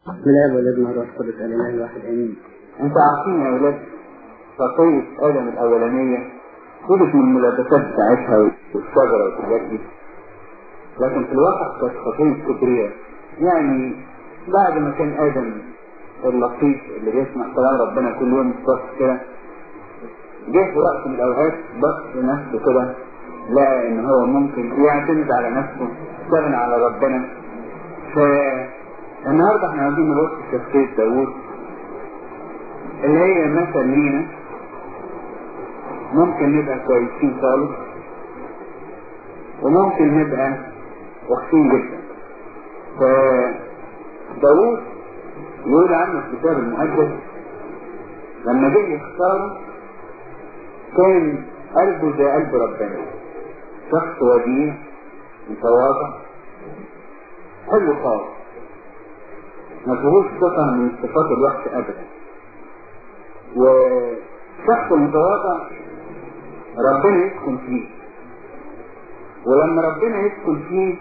بالله والابن والروح القدس الاله الواحد امين انتوا عارفين يا ولاد خطية ادم الاولانية خدت من الملابسات بتاعتها والشجرة والحاجات دي لكن في الواقع كانت خطية كبرياء يعني بعد ما كان ادم اللطيف اللي بيسمع كلام ربنا كل يوم الصبح كده جه في وقت من الاوقات بص لنفسه كده لقى ان هو ممكن يعتمد على نفسه يستغنى على ربنا فالنهارده احنا عايزين نبص في شخصية داوود اللي هي مثل لينا ممكن نبقى كويسين خالص وممكن نبقى وحشين جدا فداوود يقول عنه في الكتاب المقدس لما جه يختار كان قلبه زي قلب ربنا شخص وديع متواضع حلو خالص ما فيهوش صفة من صفات الوحش أبدا وشخص متواضع ربنا يسكن فيه ولما ربنا يسكن فيه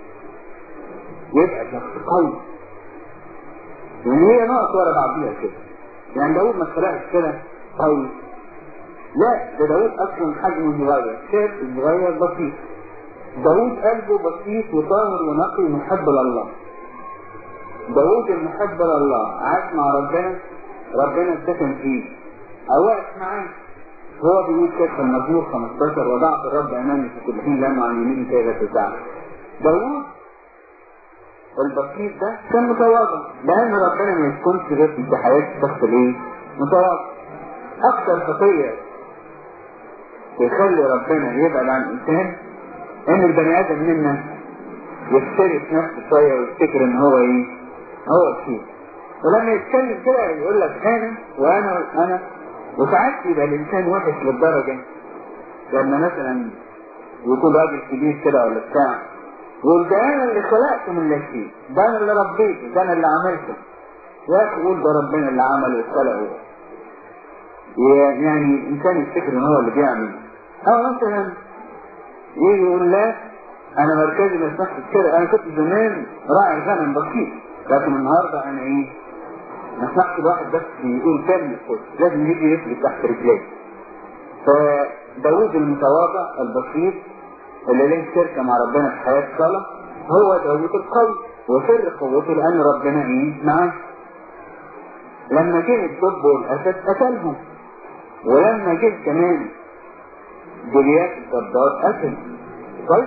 يبقى شخص قوي يعني هي نقط ورا بعضيها كده يعني داود ما اتخلقش كده قوي لا ده داود اصلا حجمه صغير شاب صغير بسيط داود قلبه بسيط وطاهر ونقي ومحب لله داود المحب لله عاش مع ربنا ربنا سكن فيه او واقف معاه هو بيقول كده في المزمور 15 وضعت الرب امامي في كل حين لانه عن يميني كي لا تزعل داود البسيط ده كان متواضع لان ربنا ما يسكنش غير في حياه الشخص الايه متواضع اكثر خطيه يخلي ربنا يبعد عن الانسان ان البني ادم منا يفترس نفسه شويه ويفتكر ان هو ايه هو الشيء ولما يتكلم كده يقول لك انا وانا وانا وساعات يبقى الانسان وحش للدرجه لما مثلا يكون راجل كبير كده ولا بتاع يقول ده انا اللي خلقته من لا شيء ده انا اللي ربيته ده انا اللي عملته يا اخي قول ده ربنا اللي عمله وخلقه يعني الانسان يفتكر ان هو اللي بيعمل او مثلا يجي يقول لا انا مركزي ما يسمحش كده انا كنت زمان راعي غنم بسيط لكن النهارده انا ايه ما يسمحش الواحد بس يقول كلمة كده لازم يجي يفلت تحت رجليه فداوود المتواضع البسيط اللي له شركة مع ربنا في حياة الصلاة هو داوود القوي وسر قوته لأن ربنا إيه معاه لما جه الدب والأسد قتلهم ولما جه كمان جليات الجبار قتل طيب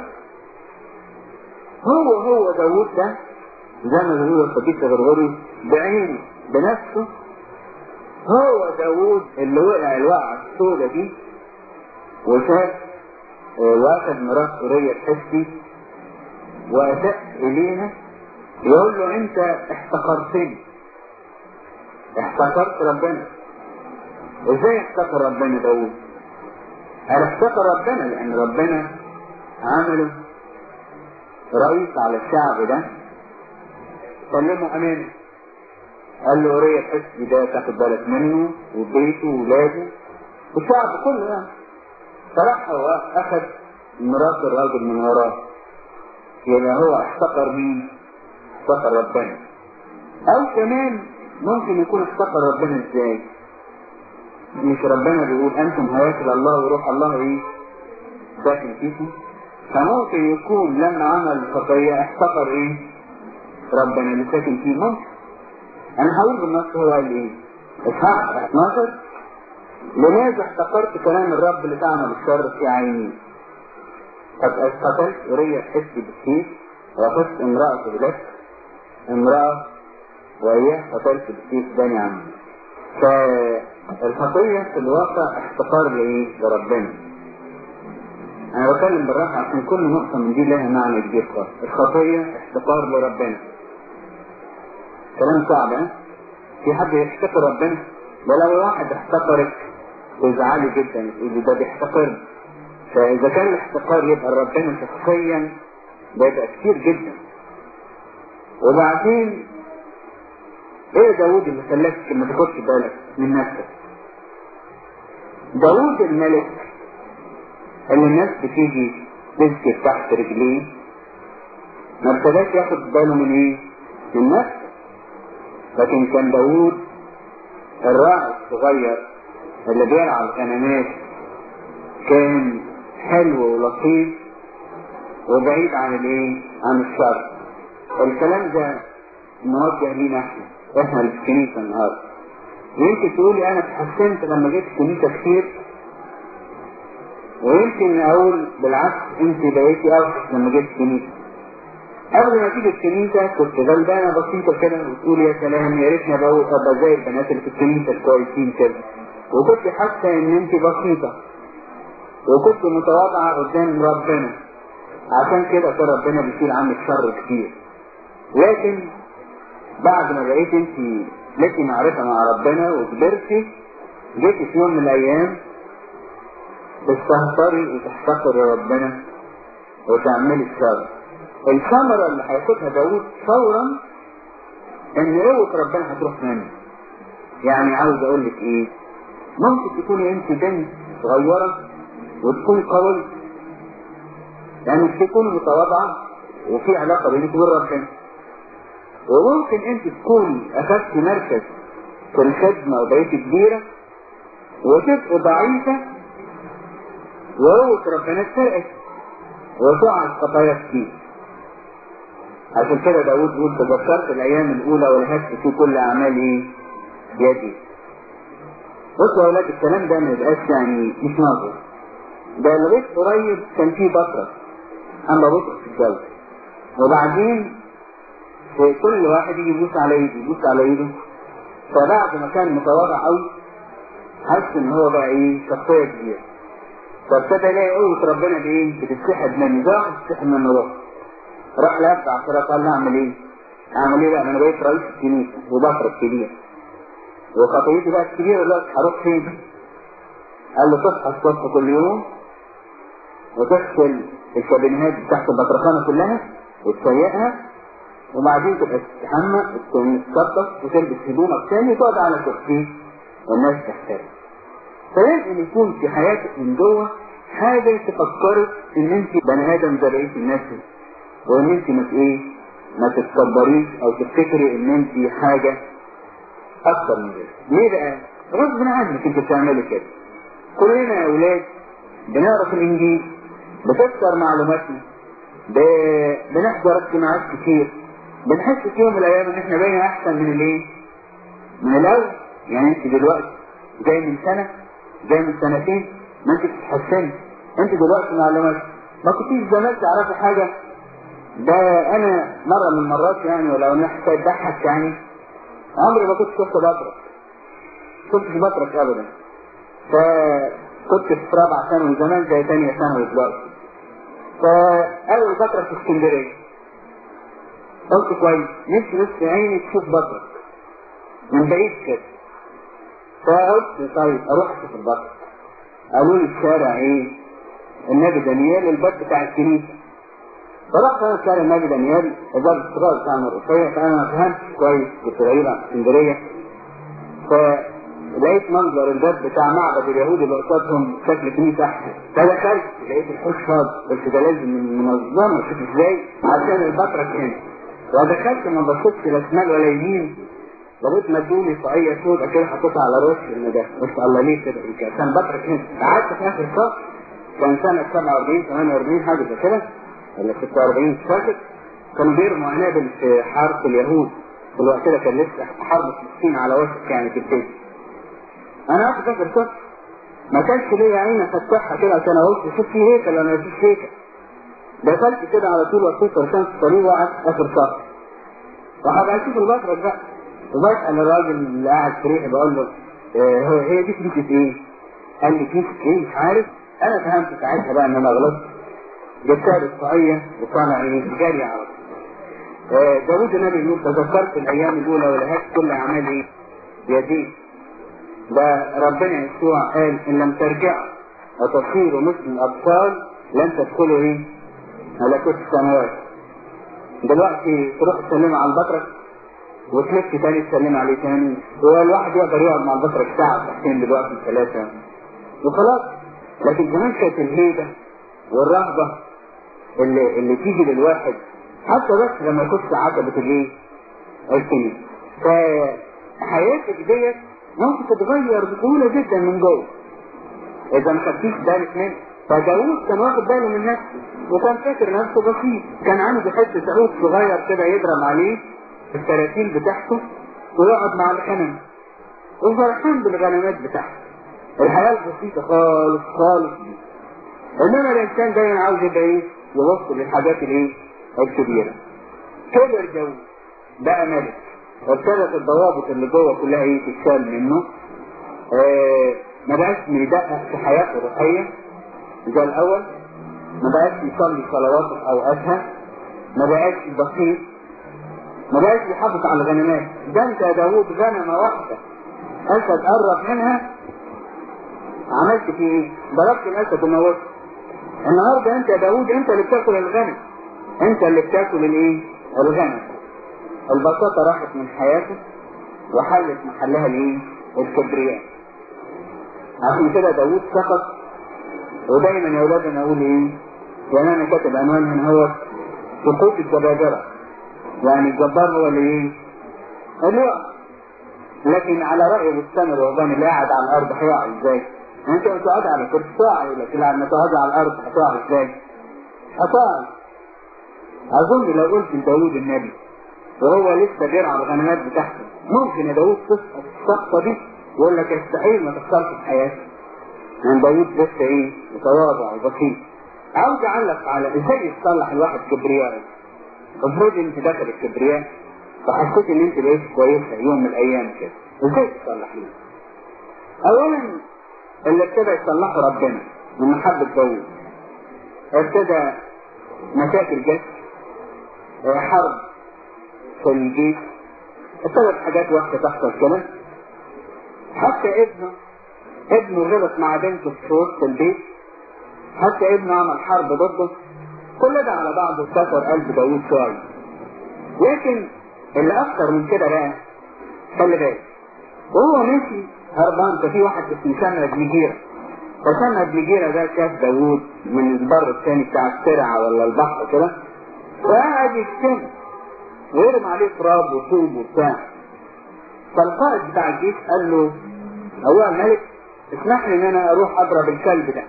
هو هو داوود ده زي ما بيقول الصديق الغرغري بعينه بنفسه هو داوود اللي وقع الوقعة السوداء دي وشاف واخد مرات سورية تحسي وأساء إليها يقول له أنت احتقرتني احتقرت ربنا ازاي احتقر ربنا داوود؟ قال احتقر ربنا لأن ربنا عمله رئيس على الشعب ده سلمه أمانة قال له أوريا الحسبي ده تاخد بالك منه وبيته وولاده والشعب كله يعني فراح هو أخذ مرات الراجل من وراه يبقى هو احتقر مين؟ احتقر ربنا أو كمان ممكن يكون احتقر ربنا ازاي؟ مش ربنا بيقول أنتم هياكل الله وروح الله إيه؟ ساكن فيكم فممكن يكون لما عمل الخطية احتقر إيه؟ ربنا اللي ساكن فيه ممكن أنا هقول بالنص هو قال إيه؟ إصحاح 12 لماذا احتقرت كلام الرب اللي تعمل الشر في عيني؟ قد قتلت أورية حس بالسيف وقفت امرأة بلك امرأة وإياه قتلت بالسيف بني عمي فالخطية في الواقع احتقار لإيه؟ لربنا أنا بتكلم بالراحة عشان كل نقطة من دي لها معنى كبير خالص الخطية احتقار لربنا كلام صعب ها؟ في حد يحتقر ربنا؟ ده لو واحد احتقرك تزعلي جدا تقولي ده بيحتقرني فإذا كان الاحتقار يبقى ربنا شخصيا ده يبقى كتير جدا وبعدين ايه داوود اللي خلاك ما تاخدش بالك من نفسك داوود الملك اللي الناس بتيجي تسكت تحت رجليه ما ابتداش ياخد باله من ايه؟ من نفسه لكن كان داوود الراعي الصغير اللي بيرعى الغنمات كان حلو ولطيف وبعيد عن الايه؟ عن الشر. الكلام ده موجه لينا احنا احنا اللي في الكنيسه النهارده. ويمكن تقولي انا اتحسنت لما جيت الكنيسه كتير ويمكن اقول بالعكس انت بقيتي اوحش لما جيت الكنيسه. قبل ما تيجي الكنيسه كنت غلبانه بسيطه كده وتقول يا سلام يا ريتني ابقى زي البنات اللي في الكنيسه الكويسين كده. وكنت حاسه ان انت بسيطه وكنت متواضعه قدام ربنا عشان كده كان ربنا بيشيل عنك شر كتير لكن بعد ما بقيت انت لكي معرفه مع ربنا وكبرتي جيتي في يوم من الايام تستهتري وتحتقري ربنا وتعملي الشر الثمرة اللي هياخدها داوود فورا ان قوة ربنا هتروح منه يعني عاوز اقول لك ايه ممكن تكوني انت بنت صغيرة وتكوني قوي يعني تكوني متواضعة وفي علاقة بينك وبين ربنا وممكن انت تكوني اخذتي مركز في الخدمة وبقيتي كبيرة وتبقي ضعيفة وقوة ربنا اتسرقت وتقع خطايا كتير عشان كده داود يقول تذكرت الايام الاولى ولهجت في كل اعمال ايه؟ يدي بصوا يا اولاد الكلام ده ما يبقاش يعني مش ناظر ده لغايه قريب كان في بطرس اما بطرس في الجو وبعدين كل واحد يجي يبوس على ايده يبوس على ايده فبعد ما كان متواضع قوي حس ان هو بقى ايه شخصيه كبيره فابتدى يلاقي قوه ربنا بايه بتتسحب منه زي واحد بتتسحب منه روح راح لابع كده قال له اعمل ايه؟ اعمل ايه بقى انا بقيت رئيس الكنيسه وبطرس كبير وخطيتي بقى كبيرة دلوقتي هروح فين؟ قال له تصحى الصبح كل يوم وتغسل الكابينات بتاعت البطرخانة كلها وتسيقها وبعدين تبقى تستحمى تتنطط وتلبس هدومك تاني وتقعد على كرسي والناس تحترم. فلازم يكون في حياتك من جوه حاجة تفكرك ان انت بني ادم زي بقية الناس وان انت ما ايه ما تتكبريش او تفتكري ان انت حاجة اكتر من كده ليه بقى غصب عنك انت بتعملي كده كلنا يا اولاد بنعرف الانجيل بتكسر معلوماتنا ب... بنحضر اجتماعات كتير بنحس في يوم من الايام ان احنا بقينا احسن من الايه من الاول يعني انت دلوقتي زي من سنه زي من سنتين ما انت بتتحسني انت دلوقتي معلومات ما كنتيش زمان تعرفي حاجه ده انا مره من المرات يعني ولو ان حكايه تضحك يعني عمري ما كنت شفت بطرس كنتش بطرس ابدا فكنت في رابعه ثانوي زمان زي ثانيه ثانوي دلوقتي فقالوا بطرس في اسكندريه قلت كويس نفسي بس عيني تشوف بطرس من بعيد كده فقلت طيب اروح اشوف البطرس قالوا لي الشارع ايه النبي دانيال الباب بتاع الكنيسه فرحت انا شارع النبي دانيال الباب الصغير بتاع المرقصيه فانا ما فهمتش كويس كنت بعيد عن اسكندريه فلقيت منظر الباب بتاع معبد اليهود اللي قصادهم شكل كنيسه احسن فدخلت لقيت الحوش فاضي قلت ده لازم من منظمه شوف ازاي عشان البطرك هنا ودخلت ما بصيتش لا شمال ولا يمين لغايه ما ادوني طاقيه سوداء كده حطيتها على راسي ان ده قلت الله ليه كده عشان بترك هنا قعدت في اخر الصف كان سنه 47 48 حاجه زي كده ولا 46 مش فاكر كانوا بيرموا عنابل في حرب اليهود في الوقت ده كان لسه حرب فلسطين على وشك يعني تبتدي انا قعدت في اخر الصف ما كانش ليا عين افتحها كده عشان اقول شوف في هيكل ولا مفيش هيكل دخلت كده على طول وصيت رسالة الصليب وقعدت اخر صف وهبقى اشوف البطرك بقى وبسأل الراجل اللي قاعد في ريحي بقول له اه هي دي كنيسة ايه؟ قال لي كنيسة ايه مش عارف انا فهمت ساعتها بقى ان انا غلطت جبتها بالطاقية وطالع ايه جاري على طول اه داوود النبي يقول تذكرت الايام الاولى ولهات كل اعمال ايه؟ يديك ده ربنا يسوع قال ان لم ترجعوا وتصيروا مثل الاطفال لن تدخلوا ايه؟ ملكوت السماوات دلوقتي تروح تسلم على البطرك وتلف تاني تسلم عليه تاني هو الواحد يقدر يقعد مع البطرك ساعة ساعتين دلوقتي ثلاثة وخلاص لكن زمان كانت الهيبة والرهبة اللي اللي تيجي للواحد حتى بس لما يخش عتبة الايه؟ الكنيسة فحياتك ديت ممكن تتغير بسهولة جدا من جوه اذا ما خدتيش بالك منه فداوود كان واخد باله من نفسه وكان فاكر نفسه بسيط كان عنده حته عود صغير كده يضرب عليه التراتيل بتاعته ويقعد مع الغنم وفرحان بالغنمات بتاعته الحياه البسيطه خالص خالص دي انما الانسان دايما عاوز يبقى ايه يبص للحاجات الايه الكبيره كبر داوود بقى ملك وابتدت الضوابط اللي جوه كلها ايه تتشال منه آه ما بقاش بيدقق في حياته الروحيه زي الاول ما بقاش يصلي صلوات في اوقاتها ما بقاش بسيط ما بقاش يحافظ على الغنمات ده انت يا داوود غنمه واحده انت تقرب منها عملت فيه ايه؟ ضربت الاسد وموته النهارده انت يا داوود انت اللي بتاكل الغنم انت اللي بتاكل الايه؟ الغنم البساطه راحت من حياته وحلت محلها الايه؟ الكبرياء عشان كده داوود سقط ودايما يا اولادنا اقول ايه؟ يعني انا كاتب عنوان هنا هو سقوط الجبابره يعني الجبار هو اللي ايه؟ اللي يقع لكن على راي بستان الرهبان اللي قاعد على الارض هيقع ازاي؟ انت لو تقعد على كرسي تقع لكن لما تقعد على الارض هتقع ازاي؟ هتقع اظن لو قلت لداوود النبي وهو لسه بيرعى الغنمات بتاعته ممكن يا داوود تسقط السقطه دي يقول لك يستحيل ما تخسرش في حياتك من داوود لسه ايه متواضع وبسيط عاوز اعلق على ازاي يتصلح الواحد كبرياء افرض انت داخل الكبرياء وحسيت ان انت بقيت كويسه يوم من الايام كده ازاي تصلح ليه؟ اولا اللي ابتدى يصلحه ربنا من محبه داوود ابتدى مشاكل جت حرب في الجيش ابتدت حاجات وحشه تحصل كده حتى ابنه ابنه غلط مع بنته في وسط البيت حتى ابنه عمل حرب ضده كل ده على بعضه كسر قلب داوود شويه لكن اللي اكتر من كده بقى خلي بالك وهو ماشي هربان ففي واحد اسمه سمع بن جيره فسمع بن جيره ده شاف داوود من البر الثاني بتاع الترعه ولا البحر كده وقعد يشتم ويرمي عليه تراب وطوب وبتاع فالقائد بتاع الجيش قال له ايها الملك اسمح لي ان انا اروح اضرب الكلب ده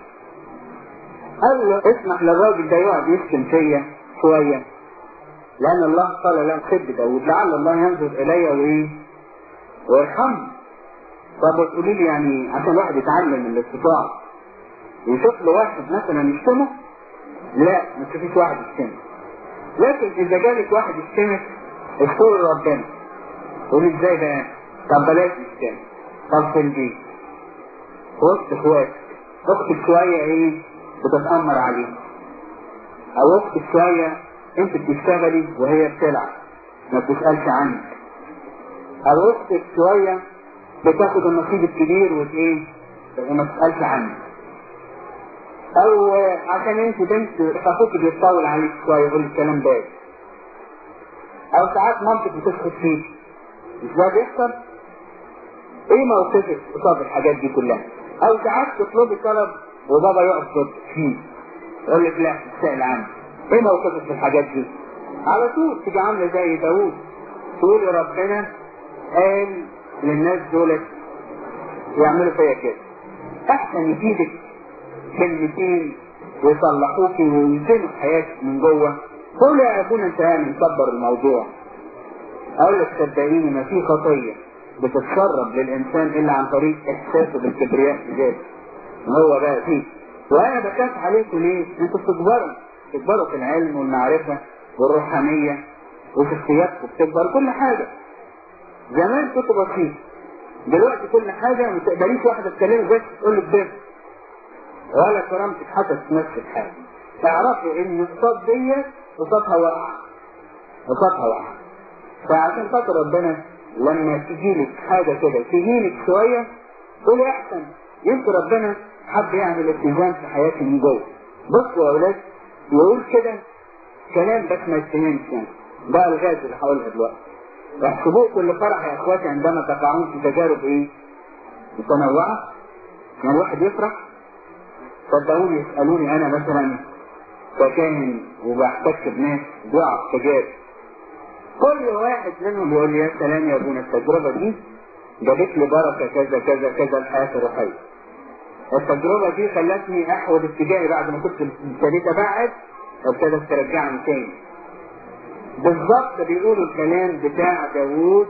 قال له اسمح للراجل ده يقعد يشتم فيا شويه لان الله قال لا خب داود لعل الله ينظر الي وايه ويرحمني طب وتقولي لي يعني عشان واحد يتعلم من الاستطاعه يشوف له واحد مثلا يشتمه لا ما تشوفيش واحد يشتمه لكن اذا جالك واحد يشتمك اشكر ربنا قولي ازاي بقى طب بلاش يشتمك طب في البيت وسط اخواتك اختك شويه ايه بتتامر عليه او اختك شويه انت بتشتغلي وهي بتلعب ما بتسالش عنك او اختك شويه بتاخد النصيب الكبير وايه وما تسالش عنك او عشان انت بنت اخوك بيتطاول عليك شويه يقول الكلام ده او ساعات مامتك بتسكت فيك مش ده بيحصل ايه موقفك قصاد الحاجات دي كلها او ساعات تطلبي طلب وبابا يقف ضد فيه يقول لك لا تسأل عنه ايه موقفك في الحاجات دي على طول تيجي عامله زي داوود تقولي ربنا قال للناس دولت يعملوا فيا كده احسن يفيدك كلمتين ويصلحوكي وينزلوا حياتك من جوه قول يا ابونا انت يعني مكبر الموضوع اقول لك صدقيني ما في خطيه بتتسرب للانسان الا عن طريق احساسه بالكبرياء في ذاته هو بقى فيه وانا بخاف عليكم ليه؟ انتوا بتكبروا بتكبروا في العلم والمعرفه والروحانيه وشخصياتكم بتكبر كل حاجه زمان كنت بسيط دلوقتي كل حاجه ما تقدريش واحده تكلمك بس تقول لك بس ولا كرامتك حتى تمثل حاجه تعرفوا ان الصوت ديت صوتها وقع صوتها وقع فعشان خاطر ربنا لما تجيلك حاجه كده تجيلك شويه قولي احسن يمكن ربنا حب يعمل اتزان في حياتي من جوه بصوا يا اولاد يقول كده كلام بس ما يتهمش يعني ده الغاز اللي هقولها دلوقتي احسبوه كل فرح يا اخواتي عندما تقعون في تجارب ايه؟ متنوعه يعني الواحد يفرح صدقوني يسالوني انا مثلا ككاهن وبحتك بناس بيقع في تجارب كل واحد منهم يقول لي يا سلام يا ابونا التجربة دي جابت لي بركة كذا كذا كذا الحياة الروحية التجربة دي خلتني احود اتجاهي بعد ما كنت ابتديت ابعد ابتدت ترجعني تاني بالظبط بيقولوا الكلام بتاع داوود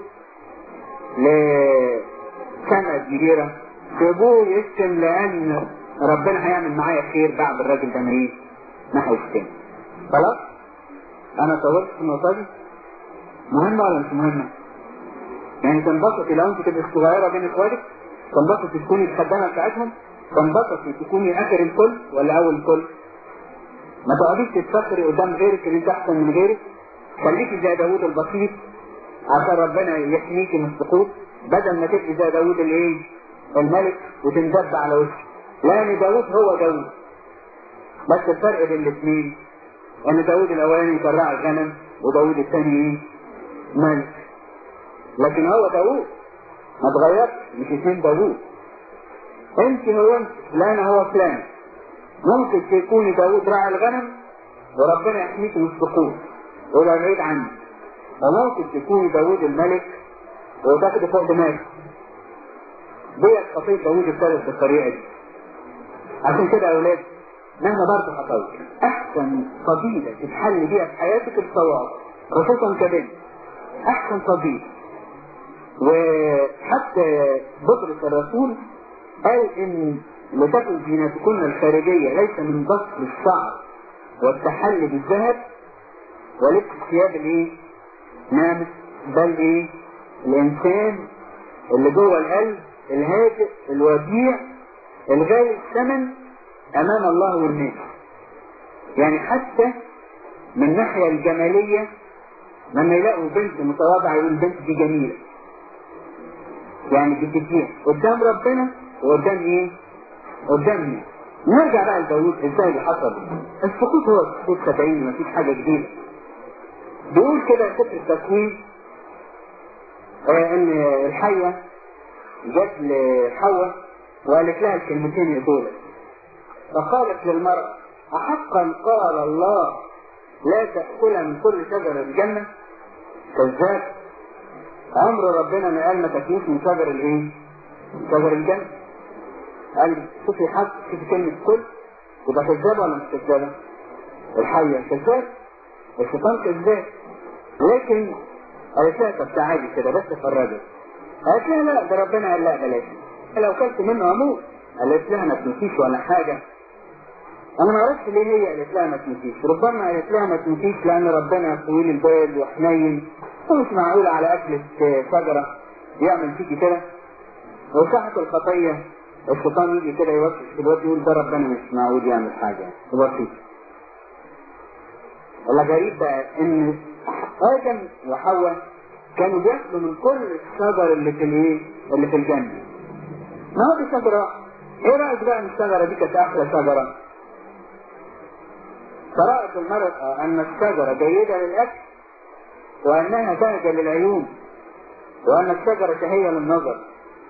لسنة كبيرة سيبوه يشتم لان ربنا هيعمل معايا خير بعد الراجل ده ما ايه ما هيشتم خلاص انا طولت في النقطة دي مهمة ولا مش مهمة؟ يعني تنبسطي لو انت تبقى صغيرة بين اخواتك تنبسطي تكوني الخدامة بتاعتهم تنبسطي تكوني اخر الكل ولا اول الكل ما تقعديش تتفخري قدام غيرك ان انت احسن من غيرك خليكي زي داوود البسيط عشان ربنا يحميكي من السقوط بدل ما تبقي زي داوود الايه الملك وتندب على وشك لان داوود هو داوود بس الفرق بين الاثنين ان داوود الاولاني كان راعي غنم وداوود الثاني ايه ملك لكن هو داوود ما اتغيرش مش اثنين داوود انت هو انت فلان هو فلان ممكن تكوني داوود راعي الغنم وربنا يحميك من السقوط ويبقى بعيد عنك وممكن تكوني داوود الملك وتاخدي فوق دماغك ديت خطية داوود ابتدت بالطريقة دي عشان كده يا اولاد مهما برضه حصل احسن قضية تتحل بيها في حياتك الصواب خصوصا كبنت احسن قضية وحتى بطرس الرسول قال ان لتكن زينتكن الخارجية ليس من بسط الشعر والتحلي بالذهب ولبس الثياب الايه؟ نامت بل ايه؟ الانسان اللي جوه القلب الهادئ الوديع الغالي الثمن امام الله والناس يعني حتى من الناحية الجمالية لما يلاقوا بنت متواضعة يقول البنت دي جميلة يعني بتديها قدام ربنا وقدام ايه؟ قدام الناس نرجع بقى لداوود ازاي اللي حصل السقوط هو السقوط صدقيني مفيش حاجة جديدة بيقول كده سفر التكوين آه ان الحية جت لحواء وقالت لها الكلمتين دول فقالت للمرأة أحقا قال الله لا تأكل من كل شجر الجنة كذاب أمر ربنا ما قال ما تاكلوش من شجر الإيه؟ شجر الجنة قال شوفي حق شوفي كلمة كل يبقى كذابة ولا مش كذابة؟ الحية كذاب الشيطان كذاب لكن قالت لها طب تعالي كده بس فرجت قالت لها لا ده ربنا قال لا بلاش لو كلت منه اموت قالت لها ما تموتيش ولا حاجه انا ما اعرفش ليه هي قالت لها ما تموتيش ربما قالت لها ما تموتيش لان ربنا طويل البال وحنين ومش معقول على اكلة شجره يعمل فيكي كده وساعة الخطية الشيطان يجي كده يوسوس في الوقت يقول ده ربنا مش معقول يعمل حاجة يوسوس والله غريب بقى ان ادم وحواء كانوا بياكلوا من كل الشجر اللي في الايه اللي في الجنة ما هو دي شجرة ايه رأيك بقى ان الشجرة دي كانت احلى شجرة فرأت المرأة ان الشجرة جيدة للاكل وانها بهجة للعيون وان الشجرة شهية للنظر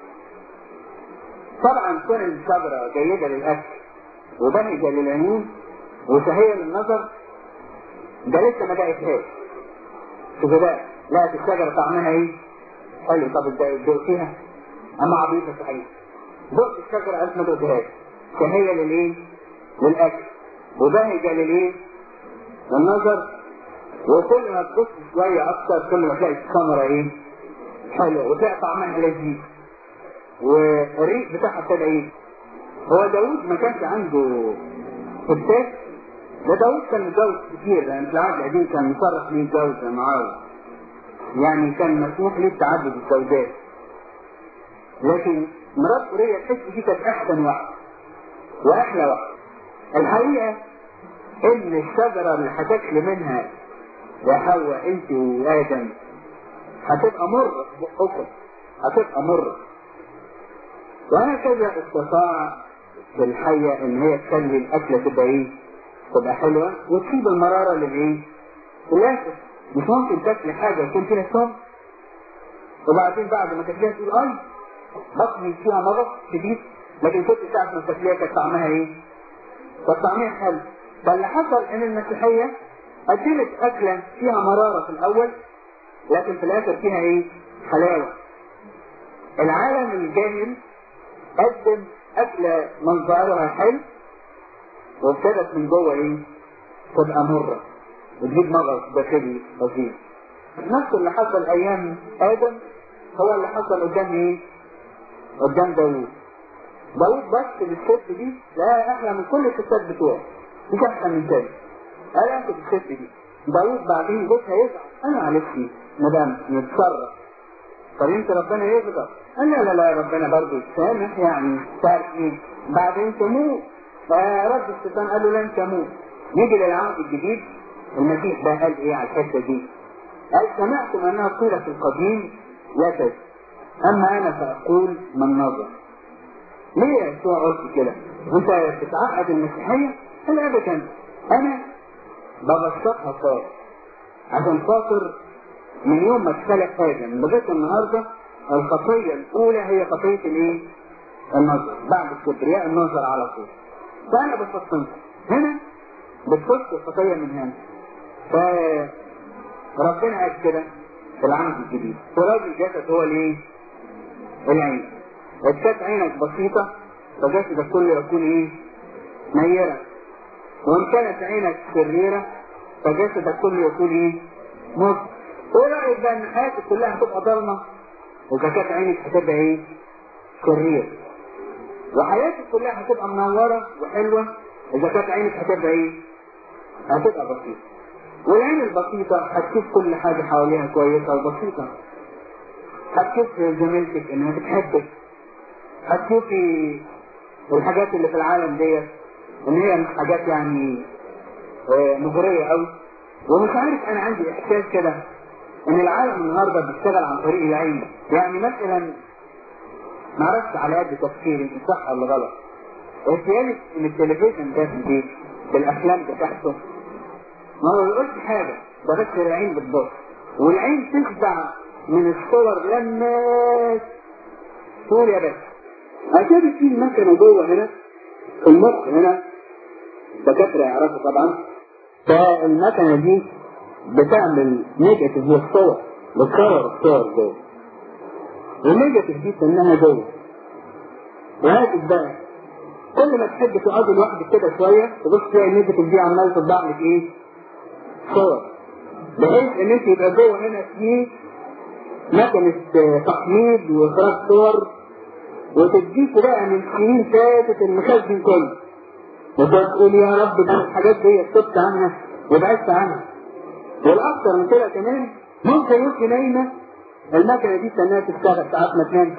طبعا كون الشجرة جيدة للاكل وبهجة للعيون وشهية للنظر ده لسه ما دقتهاش شوف بقى لقت الشجرة طعمها ايه؟ حلو طب دقتيها؟ اما عبيطة صحيح دقت الشجرة قالت ما دقتهاش شهية للايه؟ للاكل وبهجة للايه؟ للنظر وكل ما تبص شوية اكتر كل ما تلاقي الثمرة ايه؟ حلوة وتلاقي طعمها لذيذ والريق بتاعها ابتدى ايه؟ هو داوود ما كانش عنده فتات ده داوود كان متجوز كتير لان في العهد القديم كان مصرح ليه يتجوز معاه يعني كان مسموح ليه تعدد الزوجات لكن مرات أورية تحس دي كانت أحسن واحدة وأحلى واحدة الحقيقة إن الشجرة اللي هتاكل منها يا حواء أنت وآدم هتبقى مرة في بقكم هتبقى مرة وهكذا استطاع الحية إن هي تخلي الأكلة تبقى إيه؟ تبقى حلوة وتسيب المرارة للإيه؟ للآخر مش ممكن تاكل حاجة يكون فيها سم وبعدين بعد ما تاكلها تقول أي بطني فيها مرض شديد لكن كنت تعرف من التاكلية كانت طعمها إيه؟ كانت طعمها حلو فاللي حصل إن المسيحية قدمت أكلة فيها مرارة في الأول لكن في الاخر فيها ايه حلاوة العالم الجاهل قدم اكلة منظرها حلو وابتدت من جوه ايه تبقى مرة وتجيب مرض داخلي فظيع نفس اللي حصل ايام ادم هو اللي حصل قدام ايه قدام داوود داوود بص للست دي لا احلى من كل الستات بتوعه مش احسن من كده قال انت الست دي داوود بعدين جوزها يزعل انا معلش مدام نتصرف طب انت ربنا يغضب قال لا لا لا ربنا برضه يسامح يعني تعرف ايه بعدين تموت فرد الشيطان قال له لن تموت نيجي للعهد الجديد المسيح ده قال ايه على الحته دي قال سمعتم انها قيل في القديم لا تجد اما انا فاقول من نظر ليه يا يسوع قلت كده انت بتعقد المسيحيه قال ابدا انا ببسطها خالص عشان خاطر من يوم ما اتخلق ادم لغايه النهارده الخطيه الاولى هي خطيه الايه؟ النظر بعد الكبرياء النظر على طول فانا بفصلها هنا بتخش الخطيه من هنا فربنا قال كده في العهد الجديد تراب الجسد هو الايه؟ العين إذ كانت عينك بسيطة فجسدك كله يكون ايه؟ نيرة وإن كانت عينك شريرة فجسدك كله يكون ايه؟ مصر ايه رأيك بقى إن حياتك كلها هتبقى ضلمة وإذا كانت عينك هتبقى ايه؟ شريرة وحياتك كلها هتبقى منورة وحلوة إذا كانت عينك هتبقى ايه؟ هتبقى بسيطة والعين البسيطة هتشوف كل حاجة حواليها كويسة وبسيطة هتشوف زميلتك انها بتحبك هتشوفي الحاجات اللي في العالم ديت ان هي مش حاجات يعني آه، مغرية قوي ومش عارف انا عندي احساس كده ان العالم النهارده بيشتغل عن طريق العين يعني مثلا ما اعرفش على قد تفكيري ان صح ولا غلط احيانا ان التلفزيون ده في البيت بالافلام بتاعته ما هو بيقولش حاجه ده بس العين بتبص والعين تخدع من الصور لما تقول يا باشا عشان في مكنه جوه هنا في المخ هنا دكاتره يعرفوا طبعا فالمكنه دي بتعمل نيجاتيف للصور بتصور الصور جوه والنيجاتيف دي سنها جوه وهاتف بقى كل ما تحب تقعد لوحدك كده شويه تبص تلاقي النيجاتيف دي عمال تطبع لك ايه؟ صور بحيث ان انت يبقى جوه هنا في مكنة تحميض واخراج صور وتديك بقى من سنين فاتت المخزن كله وتقعد تقول يا رب ده الحاجات دي سبت عنها وبعدت عنها والاكثر من كده كمان ممكن وانت نايمه المكنه دي تستناها تشتغل ساعات ما تنام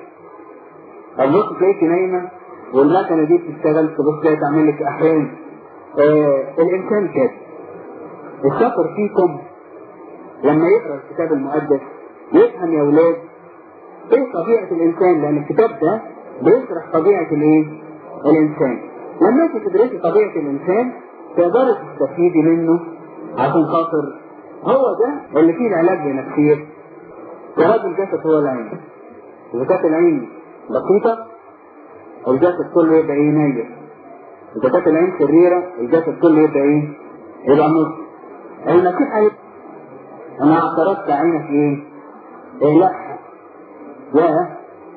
تبص تلاقيكي نايمه والمكنه دي بتشتغل تبص تلاقي تعمل لك احلام آه الانسان كده الشاطر فيكم لما يقرا الكتاب المقدس يفهم يا ولاد ايه طبيعة الانسان لان الكتاب ده بيشرح طبيعة الايه الانسان لما انت تدرسي طبيعة الانسان تقدري تستفيدي منه عشان خاطر هو ده اللي فيه العلاج لنفسيته وراجل الجسد هو العين اذا كانت العين بسيطة الجسد كله يبقى ايه نايم اذا كانت العين شريرة الجسد كله يبقى ايه يبقى نص المسيح قال انا اعترضت عينك ايه ايه لا يا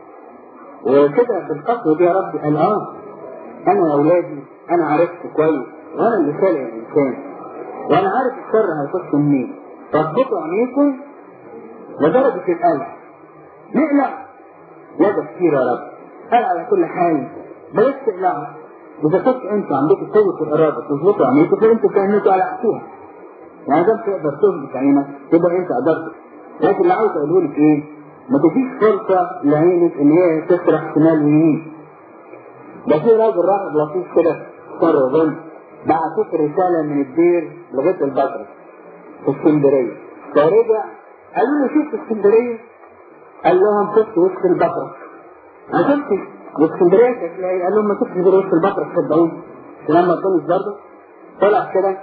وكده في القصر دي يا رب قال اه انا يا اولادي انا عرفت كويس وانا اللي خالق الانسان وانا عارف الشر هيخش منين ربطوا عينيكم لدرجة القلق نقلع لا ده كتير يا رب قال على كل حال بلاش تقلعوا إذا كنت أنتوا عندكم قوة الإرادة تظبطوا عينيكم فأنتوا كأنكم قلعتوها يعني ده تقدر تظبط عينك تبقى أنت قدرت لكن اللي عاوز أقوله لك إيه؟ ما تديش فرصة لعينك إن هي تسرح شمال ويمين ده في راجل راجل لطيف كده صار ظن بعتت رسالة من الدير لغاية البدر في اسكندرية فرجع قالوا له شفت اسكندرية؟ قال لهم شفت وسط البقرة أنا شفت واسكندرية تلاقي قال لهم ما شفتش غير وسط البقرة صدقوني لما تونس برضه طلع كده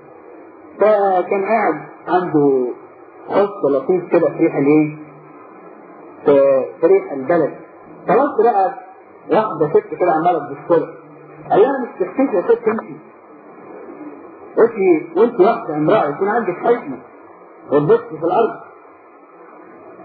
فكان قاعد عنده حس لطيف كده في ريح الايه؟ في في ريح البلد فبص لقى واحدة ست كده عمالة تبص له قال لها مش تختفي يا ست انت انت وانت واحدة امرأة يكون عندك حكمة وتبص في الأرض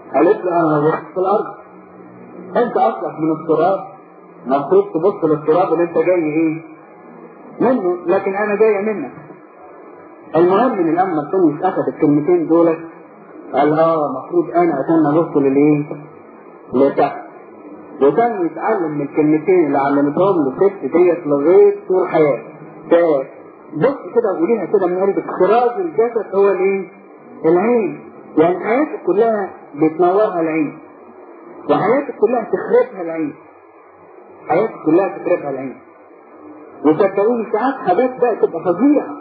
قالت له انا ببص في الارض انت اصلك من التراب المفروض تبص للتراب اللي انت جاي ايه منه لكن انا جايه منك المهم ان الام مرتونيوس اخذ الكلمتين دولت قال اه المفروض انا عشان ابص للايه لتحت وكان يتعلم من الكلمتين اللي علمتهم للست ديت لغايه طول حياته بص كده وقوليها كده من قلبك خراج الجسد هو الايه؟ العين يعني حياتك كلها بتنورها العين وحياتك كلها تخربها العين حياتك كلها تخربها العين وصدقوني ساعات حاجات بقى تبقى فظيعه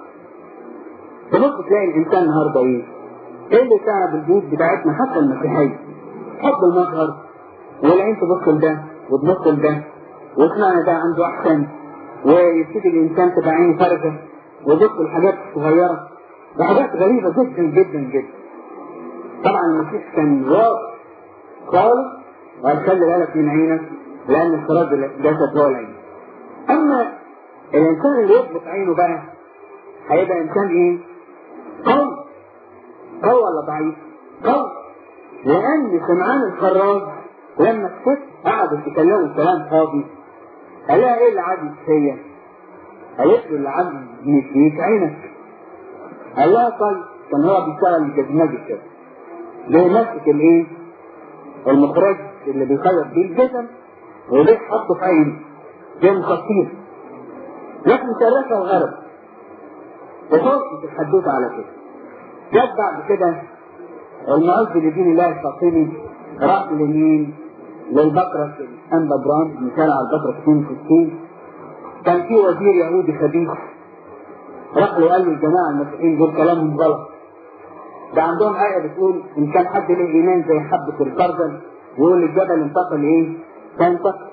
تبص تلاقي الانسان النهارده ايه؟ ايه اللي تعب البيوت بتاعتنا حتى المسيحيه؟ حب المظهر والعين تبص لده وتبص لده واسمعنا ده عنده احسن ويبتدي الانسان تبقى عينه فارغه ويبص الحاجات الصغيره وحاجات غريبه جدا جدا جدا طبعا المسيح كان واضح خالص وقال خلي بالك من عينك لان الصراط الجسد هو العين اما الانسان اللي يضبط عينه بقى هيبقى انسان ايه؟ قوي قوي ولا ضعيف؟ قوي لان سمعان الخراج لما الست قعدت تكلمه كلام فاضي قال لها ايه اللي عدت فيا؟ قالت له اللي عدت فيك عينك قال لها طيب كان هو بيشتغل الجزمجي كده بيمسك الايه؟ المخرج اللي بيخيط بيه الجسم وليه حطه في عينه زي مخطير لكن شرفها وغرب وخلصت الحدوته على كده جت بعد كده المعز لدين الله الفاطمي راح لمين؟ للبقرة أنبا برام مثال على البقرة 62 كان في وزير يهودي خبيث راح له قال له الجماعة المسيحيين دول كلامهم غلط ده عندهم آية بتقول إن كان حد له إيمان زي حبة الخردل يقول الجبل انتقل إيه؟ فانتقل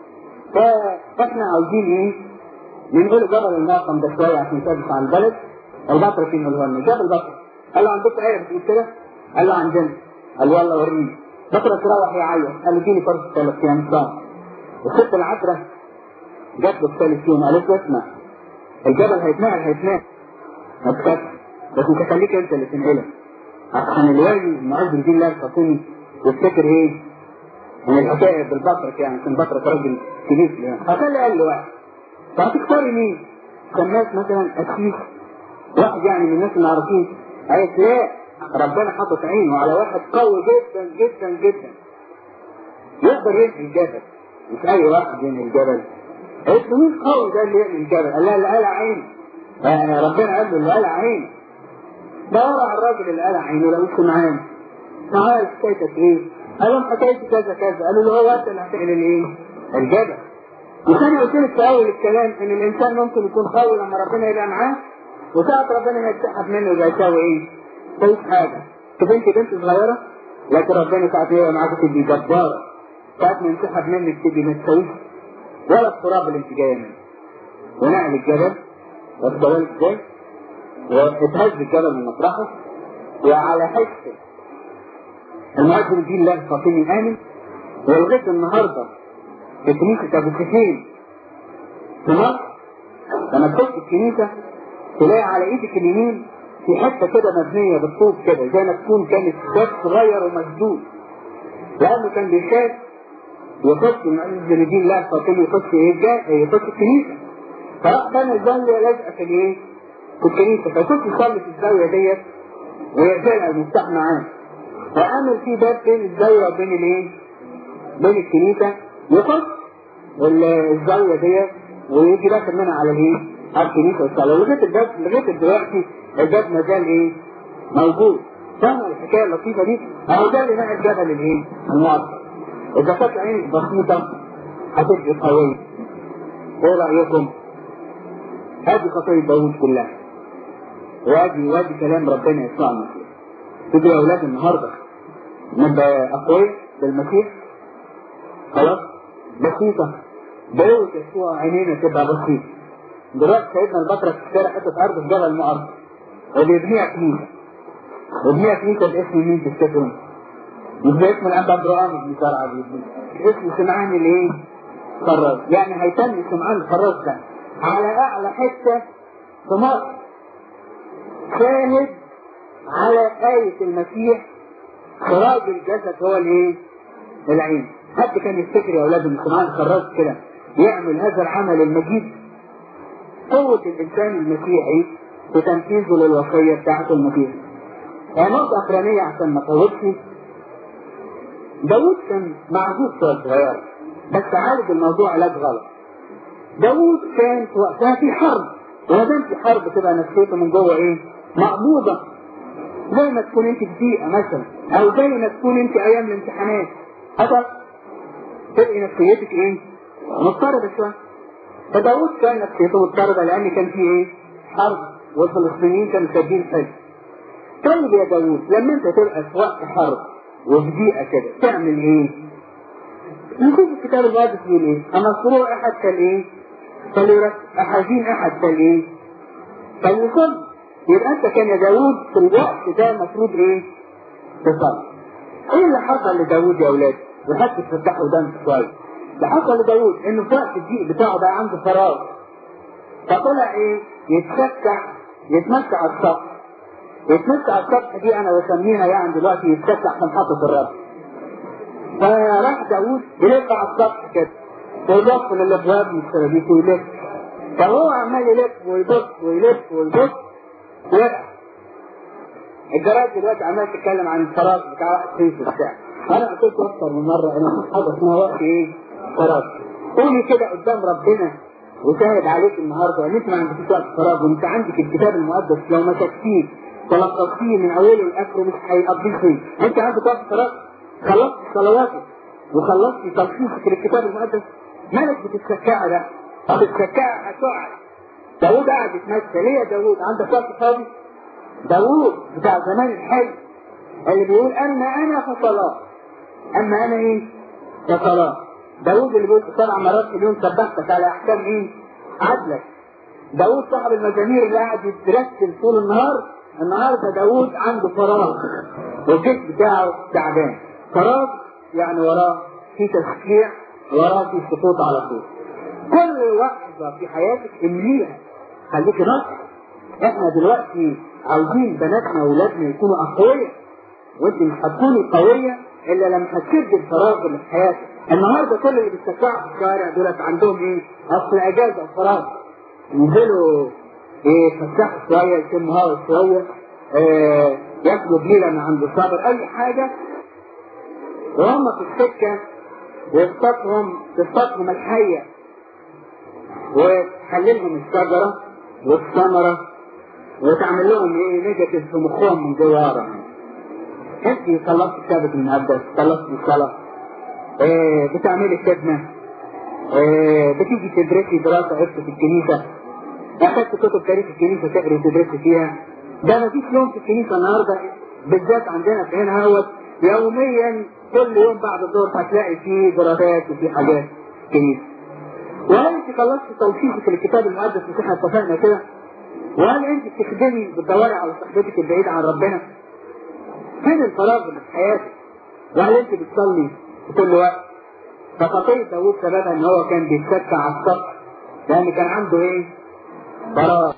فإحنا عاوزين إيه؟ ننقل جبل الناقم ده شوية عشان يثبت على البلد البقرة فين قالوا لنا جبل البقرة قال له عندكم آية بتقول كده؟ قال له عندنا قال له يلا وريني بكره تروح يعيط قال له اديني فرصه ثلاث ايام صام الست العذراء جات له الثالث يوم قالت له اسمع الجبل هيتنقل هيتنقل ما تخافش بس انت خليك انت اللي تنقله عشان الوالي المعز الدين الله الفاطمي يفتكر ايه؟ ان الحكايه بالبطرك يعني كان بطرك راجل كبير يعني فقال قال له واحد فهتختاري مين؟ كان ناس مثلا اسيس واحد يعني من الناس اللي عارفين قالت لا ربنا حاطط عينه على واحد قوي جدا جدا جدا يقدر يبني الجبل مش اي واحد يبني الجبل قالت له مين قوي ده اللي يبني الجبل قال لها اللي قلع عينه يعني ربنا قال له اللي قلع عينه دور على الراجل اللي قلع عينه لقيته معاه تعال حكايتك ايه؟ قال لهم حكايتي كذا كذا قالوا له هو انت اللي هتعمل الايه؟ الجبل وكان قلت لك في اول الكلام ان الانسان ممكن يكون قوي لما ربنا يبقى معاه وساعة ربنا هيتسحب منه يبقى يساوي ايه؟ كويس حاجة شوف انت بنت صغيرة لكن ربنا ساعة يبقى معاك تبقي جبارة ساعة ما ينسحب منك تبقي ما تسويش ولا التراب اللي انت جاية منه ونقل الجبل واخد بالك ازاي؟ واتهز الجبل من مطرحه وعلى حس المعز الدين الله الفاطمي آمن ولغاية النهارده في كنيسة أبو كفين في مصر لما تخش الكنيسة تلاقي على إيدك اليمين في حته كده مبنيه بالطوب كده زي ما تكون كانت باب صغير ومسدود لانه كان بيخاف يخش المعز لدين الله الفاطمي يخش ايه يخش الكنيسه فراح بنى زاويه لازقه في الايه؟ في الكنيسه فكنت يصلي في الزاويه ديت ويقفلها المفتاح معاه فعمل في باب بين الزاويه وبين الايه؟ بين الكنيسه يخش الزاويه ديت ويجي داخل منها على الايه؟ على الكنيسه والصلاه لغايه الباب لغايه دلوقتي الباب ما زال ايه؟ موجود. فاهموا الحكايه اللطيفه دي؟ اهو ده اللي نقل الجبل الايه؟ المعطل. اذا كانت عينك بسيطه هتبقى قويه. ايه رايكم؟ هذه خطيه داوود كلها. وادي وادي كلام ربنا يسوع المسيح. تيجي يا اولاد النهارده نبقى اقوياء بالمسيح خلاص؟ بسيطه. داوود يسوع عينينا تبقى بسيطه. دلوقتي سيدنا البكرة في الشارع حتة أرض في جبل معرض وبيبنيها كنيسة وبيبنيها كنيسة باسم مين تفتكرون؟ مش باسم الأنبا إبراهيم بن زرعة بيبني اسم سمعان الإيه؟ فراج يعني هيتم سمعان الفراج ده على أعلى حتة في مصر شاهد على آية المسيح سراج الجسد هو الايه؟ العين حد كان يفتكر يا اولاد المسلمين خرجت كده يعمل هذا العمل المجيد قوة الإنسان المسيحي في تنفيذه للوصية بتاعته المفيدة. نقطة أخرانية عشان ما أطولش داوود كان معذور شوية صغيرة بس عالج الموضوع علاج غلط. داوود كان في وقتها في حرب وما دام في حرب تبقى نفسيته من جوه ايه؟ مقبوضة زي ما تكون انت في ضيقة مثلا او زي ما تكون انت ايام الامتحانات هذا تبقي نفسيتك ايه؟ مضطربة شوية فداود كان نفسيته مضطربة لأن كان في إيه؟ حرب والفلسطينيين كانوا شادين حلو. طيب يا داود لما أنت تبقى في وقت حرب وفي ضيقة كده تعمل إيه؟ نشوف الكتاب المقدس بيقول إيه؟ أما سرور أحد كالإيه؟ فليرك أحزين أحد كالإيه؟ فليصلي يبقى أنت كان يا داود في الوقت ده المفروض إيه؟ تصلي. إيه اللي حصل لداود يا أولاد؟ وحتى تفتحوا دم شوية. اللي حصل لداود انه في وقت الضيق بتاعه بقى عنده فراغ فطلع ايه يتشكع يتمشى على السطح يتمشى على السطح دي انا بسميها يعني دلوقتي يتشكع في محطة الرب فراح داود يلف على السطح كده ويبص للابواب من الشبابيك ويلف فهو عمال يلف ويبص ويلف ويبص وقع الجرايد دلوقتي عمال تتكلم عن الفراغ بتاع واحد فيه في الشارع انا قلت لكم اكتر من مره انا في حاجه اسمها وقت ايه؟ فراغ قولي كده قدام ربنا وشاهد عليك النهارده ان انت ما عندكش وقت فراغ وانت عندك الكتاب المقدس لو مسكتيه تلقفتيه من اوله لاخره مش هيقضيه فيه انت عندك وقت فراغ خلصت صلواتك وخلصت تلخيصك للكتاب المقدس مالك بتتشكع ده بتتشكع هتقع داوود قاعد يتمشى ليه يا داوود عندك وقت فاضي داوود بتاع زمان الحلو اللي بيقول اما انا فصلاه اما انا ايه فصلاه داوود اللي بيقول سبع مرات في اليوم سبحتك على احكام ايه عدلك داوود صاحب المزامير اللي قاعد يترتل طول النهار النهارده داوود عنده فراغ والجسم بتاعه تعبان فراغ يعني وراه في تشجيع وراه في سقوط على طول كل لحظه في حياتك امليها خليكي نصح احنا دلوقتي عاوزين بناتنا واولادنا يكونوا اقوياء وانت مش هتكوني قويه الا لما هتشد الفراغ اللي في حياتك النهارده كل اللي بيستشعوا في الشوارع دولت عندهم ايه؟ اصل اجازه وفراغ ينزلوا ايه يتفسحوا شويه يشموا هوا شويه اه ياكلوا بليله من عند الصابر اي حاجه وهم في السكه يصطادهم تصطادهم الحيه وتحللهم الشجره والثمره وتعمل لهم ايه نيجاتيف في مخهم من جوارهم انت خلصت كتابك المقدس خلصت الصلاه إيه بتعملي خدمه إيه بتيجي تدرسي دراسه عشت في الكنيسه اخدت كتب تاريخ الكنيسه تقري وتدرسي فيها ده ما فيش يوم في الكنيسه النهارده بالذات عندنا في هنا هوت يوميا كل يوم بعد الظهر هتلاقي فيه دراسات وفي حاجات كنيسه وهل انت خلصت توصيفك للكتاب المقدس مش احنا اتفقنا كده؟ وهل انت بتخدمي بتدوري على صاحبتك البعيدة عن ربنا؟ فين الفراغ اللي في حياتك؟ وهل انت بتصلي في كل وقت؟ فخطية داوود سببها ان هو كان بيتشكى على السطح لان كان عنده ايه؟ فراغ